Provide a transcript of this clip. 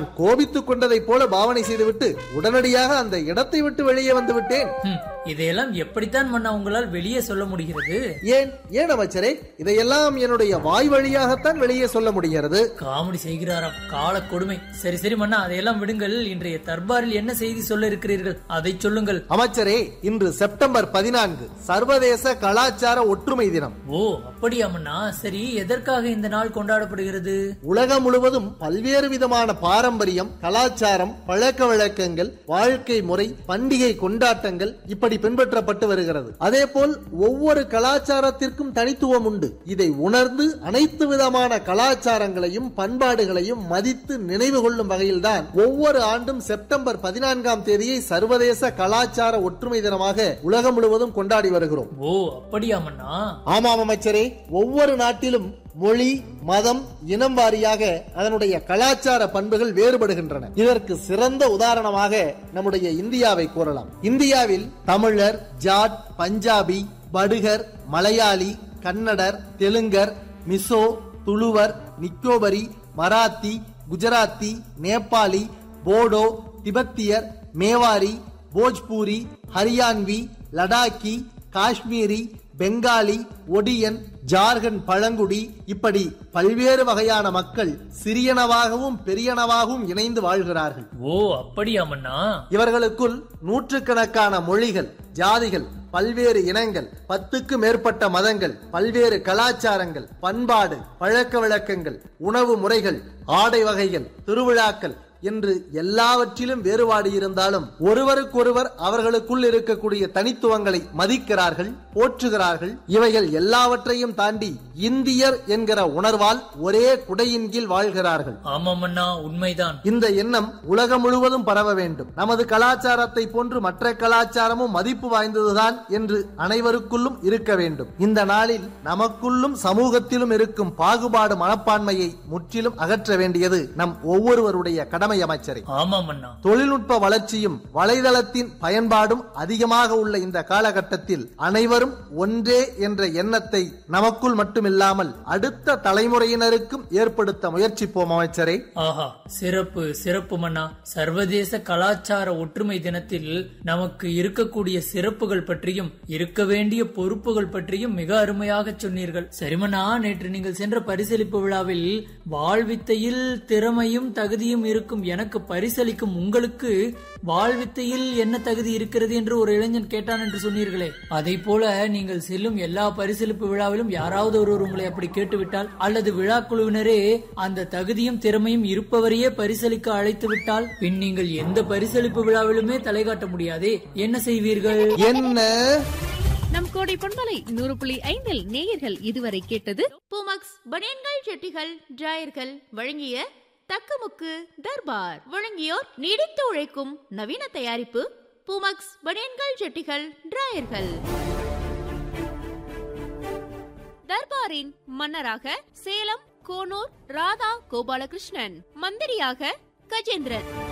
கோபித்துக் கொண்டதைப் போல பாவனை செய்துவிட்டு உடனடியாக அந்த இடத்தை விட்டு வெளியே வந்து விட்டேன் ஹம், இதையெல்லாம் எப்படித்தான் மன்னா உங்களால் வெளியே சொல்ல முடிகிறது ஏன் ஏன் அமைச்சரே இதையெல்லாம் என்னுடைய வாய் வழியாகத்தான் வெளியே சொல்ல முடிகிறது காமெடி செய்கிறாராம் கால கொடுமை சரி சரி மன்னா அதையெல்லாம் விடுங்கள் இன்றைய தர்பாரில் என்ன செய்தி சொல்ல இருக்கிறீர்கள் அதை சொல்லுங்கள் அமைச்சரே இன்று செப்டம்பர் பதினான்கு சர்வதேச கலாச்சார ஒற்றுமை தினம் ஓ அப்படியா மன்னா சரி எதற்காக இந்த நாள் கொண்டாடப்படுகிறது உலகம் முழுவதும் பல்வேறு விதமான பாரம்பரியம் கலாச்சாரம் பழக்க வழக்கங்கள் வாழ்க்கை முறை பண்டிகை கொண்டாட்டங்கள் இப்படி பின்பற்றப்பட்டு வருகிறது அதேபோல் ஒவ்வொரு கலாச்சாரத்திற்கும் தனித்துவம் உண்டு இதை உணர்ந்து அனைத்து விதமான கலாச்சாரங்களையும் பண்பாடுகளையும் மதித்து நினைவு கொள்ளும் வகையில்தான் ஒவ்வொரு ஆண்டும் செப்டம்பர் பதினான்காம் தேதியை சர்வதேச கலாச்சார ஒற்றுமை தினமாக உலகம் முழுவதும் கொண்டாடி வருகிறோம் ஓ அப்படியா மன்னா ஆமாம் அமைச்சரே ஒவ்வொரு நாட்டிலும் மொழி மதம் இனம் வாரியாக அதனுடைய கலாச்சார பண்புகள் வேறுபடுகின்றன இதற்கு சிறந்த உதாரணமாக நம்முடைய இந்தியாவை கூறலாம் இந்தியாவில் தமிழர் ஜாட் பஞ்சாபி படுகர் மலையாளி கன்னடர் தெலுங்கர் மிசோ துளுவர் நிக்கோபரி மராத்தி குஜராத்தி நேபாளி போடோ திபெத்தியர் மேவாரி போஜ்பூரி ஹரியான்வி லடாக்கி காஷ்மீரி பெங்காலி ஒடியன் ஜார்க்கண்ட் பழங்குடி இப்படி பல்வேறு வகையான மக்கள் சிறியனவாகவும் பெரியனவாகவும் இணைந்து வாழ்கிறார்கள் ஓ அப்படியா மன்னா இவர்களுக்குள் நூற்றுக்கணக்கான மொழிகள் ஜாதிகள் பல்வேறு இனங்கள் பத்துக்கு மேற்பட்ட மதங்கள் பல்வேறு கலாச்சாரங்கள் பண்பாடு பழக்க வழக்கங்கள் உணவு முறைகள் ஆடை வகைகள் திருவிழாக்கள் என்று எல்லாவற்றிலும் வேறுபாடு இருந்தாலும் ஒருவருக்கொருவர் அவர்களுக்குள் இருக்கக்கூடிய தனித்துவங்களை மதிக்கிறார்கள் போற்றுகிறார்கள் இவைகள் எல்லாவற்றையும் தாண்டி இந்தியர் என்கிற உணர்வால் ஒரே குடையின் கீழ் வாழ்கிறார்கள் ஆமாம் மன்னா உண்மைதான் இந்த எண்ணம் உலகம் முழுவதும் பரவ வேண்டும் நமது கலாச்சாரத்தை போன்று மற்ற கலாச்சாரமும் மதிப்பு வாய்ந்ததுதான் என்று அனைவருக்குள்ளும் இருக்க வேண்டும் இந்த நாளில் நமக்குள்ளும் சமூகத்திலும் இருக்கும் பாகுபாடு மனப்பான்மையை முற்றிலும் அகற்ற வேண்டியது நம் ஒவ்வொருவருடைய கடமை அமைச்சரை ஆமாம் மன்னா தொழில்நுட்ப வளர்ச்சியும் வலைதளத்தின் பயன்பாடும் அதிகமாக உள்ள இந்த காலகட்டத்தில் அனைவரும் ஒன்றே என்ற எண்ணத்தை நமக்குள் மட்டுமில்லாமல் அடுத்த தலைமுறையினருக்கும் ஏற்படுத்த முயற்சிப்போம் அமைச்சரே ஆஹா சிறப்பு சிறப்பு மன்னா சர்வதேச கலாச்சார ஒற்றுமை தினத்தில் நமக்கு இருக்கக்கூடிய சிறப்புகள் பற்றியும் இருக்க வேண்டிய பொறுப்புகள் பற்றியும் மிக அருமையாக சொன்னீர்கள் சரிமண்ணா நேற்று நீங்கள் சென்ற பரிசளிப்பு விழாவில் வாழ்வித்தையில் திறமையும் தகுதியும் இருக்கும் எனக்கு பரிசளிக்கும் உங்களுக்கு வாழ்வித்தையில் என்ன தகுதி இருக்கிறது என்று ஒரு இளைஞன் கேட்டான் என்று சொன்னீர்களே அதை போல நீங்கள் செல்லும் எல்லா பரிசளிப்பு விழாவிலும் யாராவது ஒருவர் உங்களை அப்படி கேட்டுவிட்டால் அல்லது விழா குழுவினரே அந்த தகுதியும் திறமையும் இருப்பவரையே பரிசளிக்க அழைத்து விட்டால் பின் நீங்கள் எந்த பரிசளிப்பு விழாவிலுமே தலை காட்ட முடியாதே என்ன செய்வீர்கள் என்ன நம் கோடை பொன்மலை நூறு புள்ளி ஐந்தில் நேயர்கள் இதுவரை கேட்டது பூமக்ஸ் பனியன்கள் செட்டிகள் டிராயர்கள் வழங்கிய தக்கமுக்கு தர்பார் வழங்கியோர் நீடித்து உழைக்கும் நவீன தயாரிப்பு பூமக்ஸ் பனியன்கள் செட்டிகள் டிராயர்கள் தர்பாரின் மன்னராக சேலம் கோனூர் ராதா கோபாலகிருஷ்ணன் மந்திரியாக கஜேந்திரன்